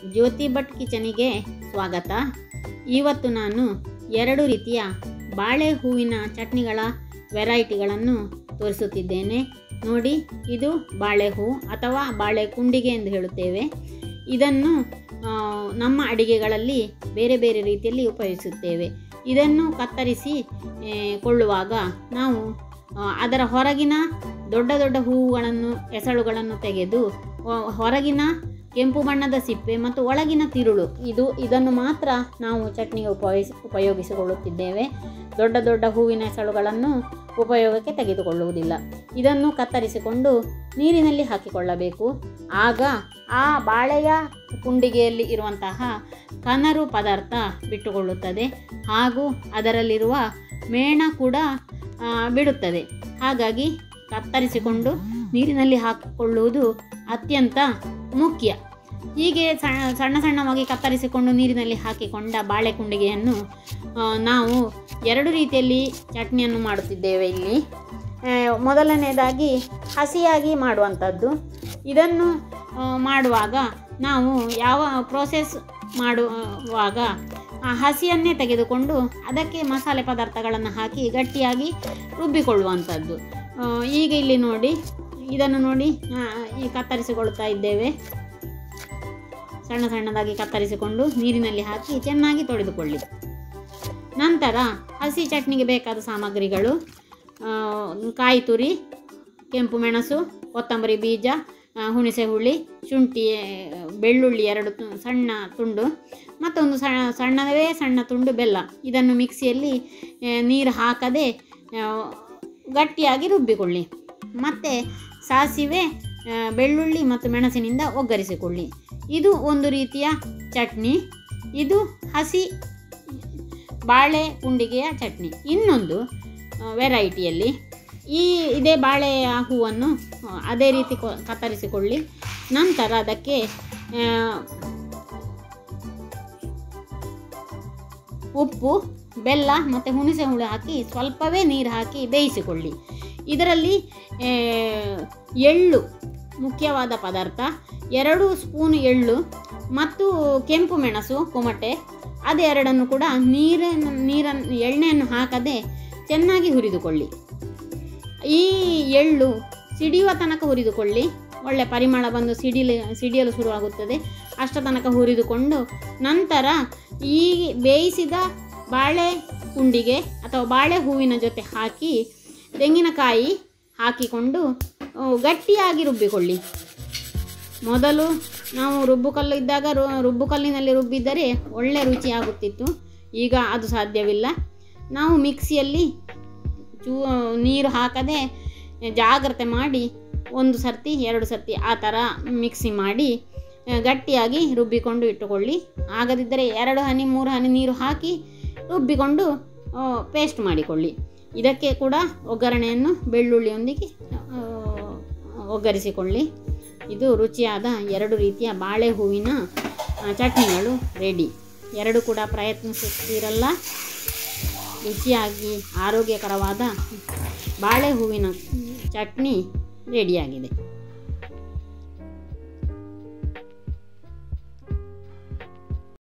ಜ್ಯೋತಿ ಭಟ್ ಕಿಚನಿಗೆ ಸ್ವಾಗತ ಇವತ್ತು ನಾನು ಎರಡು ರೀತಿಯ ಬಾಳೆ ಹೂವಿನ ಚಟ್ನಿಗಳ ವೆರೈಟಿಗಳನ್ನು ತೋರಿಸುತ್ತಿದ್ದೇನೆ ನೋಡಿ ಇದು ಬಾಳೆ ಹೂ ಅಥವಾ ಬಾಳೆ ಕುಂಡಿಗೆ ಎಂದು ಹೇಳುತ್ತೇವೆ ಇದನ್ನು ಆ, ನಮ್ಮ ಅಡಿಗೆಗಳಲ್ಲಿ ಬೇರೆ ಬೇರೆ ರೀತಿಯಲ್ಲಿ ಉಪಯೋಗಿಸುತ್ತೇವೆ ಇದನ್ನು ಕತ್ತರಿಸಿ ಏ, ಕೊಳ್ಳುವಾಗ ನಾವು ಆ, ಅದರ ಹೊರಗಿನ ದೊಡ್ಡ ದೊಡ್ಡ ಹೂವುಗಳನ್ನು ಎಸಳುಗಳನ್ನು ತೆಗೆದು ಹೊ- ಹೊರಗಿನ ಕೆಂಪು ಬಣ್ಣದ ಸಿಪ್ಪೆ ಮತ್ತು ಒಳಗಿನ ತಿರುಳು ಇದು ಇದನ್ನು ಮಾತ್ರ ನಾವು ಚಟ್ನಿಗೆ ಉಪಯೋಗಿಸಿ ಉಪಯೋಗಿಸಿಕೊಳ್ಳುತ್ತಿದ್ದೇವೆ ದೊಡ್ಡ ದೊಡ್ಡ ಹೂವಿನ ಎಸಳುಗಳನ್ನು ಉಪಯೋಗಕ್ಕೆ ತೆಗೆದುಕೊಳ್ಳುವುದಿಲ್ಲ ಇದನ್ನು ಕತ್ತರಿಸಿಕೊಂಡು ನೀರಿನಲ್ಲಿ ಹಾಕಿಕೊಳ್ಳಬೇಕು ಆಗ ಆ ಬಾಳೆಯ ಕುಂಡಿಗೆಯಲ್ಲಿ ಇರುವಂತಹ ಕನರು ಪದಾರ್ಥ ಬಿಟ್ಟುಕೊಳ್ಳುತ್ತದೆ ಹಾಗೂ ಅದರಲ್ಲಿರುವ ಮೇಣ ಕೂಡ ಆ, ಬಿಡುತ್ತದೆ ಹಾಗಾಗಿ ಕತ್ತರಿಸಿಕೊಂಡು ನೀರಿನಲ್ಲಿ ಹಾಕಿಕೊಳ್ಳುವುದು ಅತ್ಯಂತ ಮುಖ್ಯ ಹೀಗೆ ಸಣ್ಣ ಸಣ್ಣ ಸಣ್ಣವಾಗಿ ಕತ್ತರಿಸಿಕೊಂಡು ನೀರಿನಲ್ಲಿ ಹಾಕಿಕೊಂಡ ಬಾಳೆ ಕುಂಡಿಗೆಯನ್ನು ಆ, ನಾವು ಎರಡು ರೀತಿಯಲ್ಲಿ ಚಟ್ನಿಯನ್ನು ಮಾಡುತ್ತಿದ್ದೇವೆ ಇಲ್ಲಿ ಆ, ಮೊದಲನೇದಾಗಿ ಹಸಿಯಾಗಿ ಮಾಡುವಂಥದ್ದು ಇದನ್ನು ಆ, ಮಾಡುವಾಗ ನಾವು ಯಾವ ಪ್ರೋಸೆಸ್ ಮಾಡುವಾಗ ಆ ಹಸಿಯನ್ನೇ ತೆಗೆದುಕೊಂಡು ಅದಕ್ಕೆ ಮಸಾಲೆ ಪದಾರ್ಥಗಳನ್ನು ಹಾಕಿ ಗಟ್ಟಿಯಾಗಿ ರುಬ್ಬಿಕೊಳ್ಳುವಂಥದ್ದು ಆ, ಈಗ ಇಲ್ಲಿ ನೋಡಿ ಇದನ್ನು ನೋಡಿ ಆ, ಈ ಕತ್ತರಿಸಿಕೊಳ್ತಾ ಇದ್ದೇವೆ ಸಣ್ಣ ಸಣ್ಣದಾಗಿ ಕತ್ತರಿಸಿಕೊಂಡು ನೀರಿನಲ್ಲಿ ಹಾಕಿ ಚೆನ್ನಾಗಿ ತೊಳೆದುಕೊಳ್ಳಿ ನಂತರ ಹಸಿ ಚಟ್ನಿಗೆ ಬೇಕಾದ ಸಾಮಗ್ರಿಗಳು ಆ, ಕಾಯಿ ತುರಿ ಕೆಂಪು ಮೆಣಸು ಕೊತ್ತಂಬರಿ ಬೀಜ ಆ, ಹುಣಸೆ ಹುಳಿ ಶುಂಠಿ ಆ, ಬೆಳ್ಳುಳ್ಳಿ ಎರಡು ತು- ಸಣ್ಣ ತುಂಡು ಮತ್ತೊಂದು ಸಣ್ಣ ಸಣ್ಣವೇ ಸಣ್ಣ ತುಂಡು ಬೆಲ್ಲ ಇದನ್ನು ಮಿಕ್ಸಿಯಲ್ಲಿ ಆ, ನೀರು ಹಾಕದೆ ಆ, ಗಟ್ಟಿಯಾಗಿ ರುಬ್ಬಿಕೊಳ್ಳಿ ಮತ್ತು ಸಾಸಿವೆ ಆ, ಬೆಳ್ಳುಳ್ಳಿ ಮತ್ತು ಮೆಣಸಿನಿಂದ ಒಗ್ಗರಿಸಿಕೊಳ್ಳಿ ಇದು ಒಂದು ರೀತಿಯ ಚಟ್ನಿ ಇದು ಹಸಿ ಬಾಳೆ ಪುಂಡಿಗೆಯ ಚಟ್ನಿ ಇನ್ನೊಂದು ವೆರೈಟಿಯಲ್ಲಿ ಈ ಇದೇ ಬಾಳೆಯ ಹೂವನ್ನು ಆ, ಅದೇ ರೀತಿ ಕೊ- ಕತ್ತರಿಸಿಕೊಳ್ಳಿ ನಂತರ ಅದಕ್ಕೆ ಆ, ಉಪ್ಪು ಬೆಲ್ಲ ಮತ್ತು ಹುಣಸೆ ಹುಳಿ ಹಾಕಿ ಸ್ವಲ್ಪವೇ ನೀರು ಹಾಕಿ ಬೇಯಿಸಿಕೊಳ್ಳಿ ಇದರಲ್ಲಿ ಆ, ಎಳ್ಳು ಮುಖ್ಯವಾದ ಪದಾರ್ಥ ಎರಡು ಸ್ಪೂನ್ ಎಳ್ಳು ಮತ್ತು ಕೆಂಪು ಮೆಣಸು ಕೊಮಟೆ ಅದೆರಡನ್ನು ಕೂಡ ನೀರನ್ನು ನೀರನ್ನು ಎಣ್ಣೆಯನ್ನು ಹಾಕದೆ ಚೆನ್ನಾಗಿ ಹುರಿದುಕೊಳ್ಳಿ ಈ ಎಳ್ಳು ಸಿಡಿಯುವ ತನಕ ಹುರಿದುಕೊಳ್ಳಿ ಒಳ್ಳೆ ಪರಿಮಳ ಬಂದು ಸಿಡಿಲು ಸಿಡಿಯಲು ಶುರುವಾಗುತ್ತದೆ ಅಷ್ಟ ತನಕ ಹುರಿದುಕೊಂಡು ನಂತರ ಈ ಬೇಯಿಸಿದ ಬಾಳೆ ಕುಂಡಿಗೆ ಅಥವಾ ಬಾಳೆ ಹೂವಿನ ಜೊತೆ ಹಾಕಿ ತೆಂಗಿನಕಾಯಿ ಹಾಕಿಕೊಂಡು ಆ, ಗಟ್ಟಿಯಾಗಿ ರುಬ್ಬಿಕೊಳ್ಳಿ ಮೊದಲು ನಾವು ರುಬ್ಬುಕಲ್ಲು ಇದ್ದಾಗ ರು ರುಬ್ಬುಕಲ್ಲಿನಲ್ಲಿ ರುಬ್ಬಿದ್ದರೆ ಒಳ್ಳೆ ರುಚಿಯಾಗುತ್ತಿತ್ತು ಈಗ ಅದು ಸಾಧ್ಯವಿಲ್ಲ ನಾವು ಮಿಕ್ಸಿಯಲ್ಲಿ ಚೂ ನೀರು ಹಾಕದೆ ಜಾಗ್ರತೆ ಮಾಡಿ ಒಂದು ಸರ್ತಿ ಎರಡು ಸರ್ತಿ ಆ ಥರ ಮಿಕ್ಸಿ ಮಾಡಿ ಆ, ಗಟ್ಟಿಯಾಗಿ ರುಬ್ಬಿಕೊಂಡು ಇಟ್ಟುಕೊಳ್ಳಿ ಆಗದಿದ್ದರೆ ಎರಡು ಹನಿ ಮೂರು ಹನಿ ನೀರು ಹಾಕಿ ರುಬ್ಬಿಕೊಂಡು ಪೇಸ್ಟ್ ಮಾಡಿಕೊಳ್ಳಿ ಇದಕ್ಕೆ ಕೂಡ ಒಗ್ಗರಣೆಯನ್ನು ಬೆಳ್ಳುಳ್ಳಿಯೊಂದಿಗೆ ಆ, ಒಗ್ಗರಿಸಿಕೊಳ್ಳಿ ಇದು ರುಚಿಯಾದ ಎರಡು ರೀತಿಯ ಬಾಳೆ ಹೂವಿನ ಆ, ಚಟ್ನಿಗಳು ರೆಡಿ ಎರಡು ಕೂಡ ಪ್ರಯತ್ನಿಸುತ್ತೀರಲ್ಲ ರುಚಿಯಾಗಿ ಆರೋಗ್ಯಕರವಾದ ಬಾಳೆ ಹೂವಿನ ಚಟ್ನಿ ರೆಡಿಯಾಗಿದೆ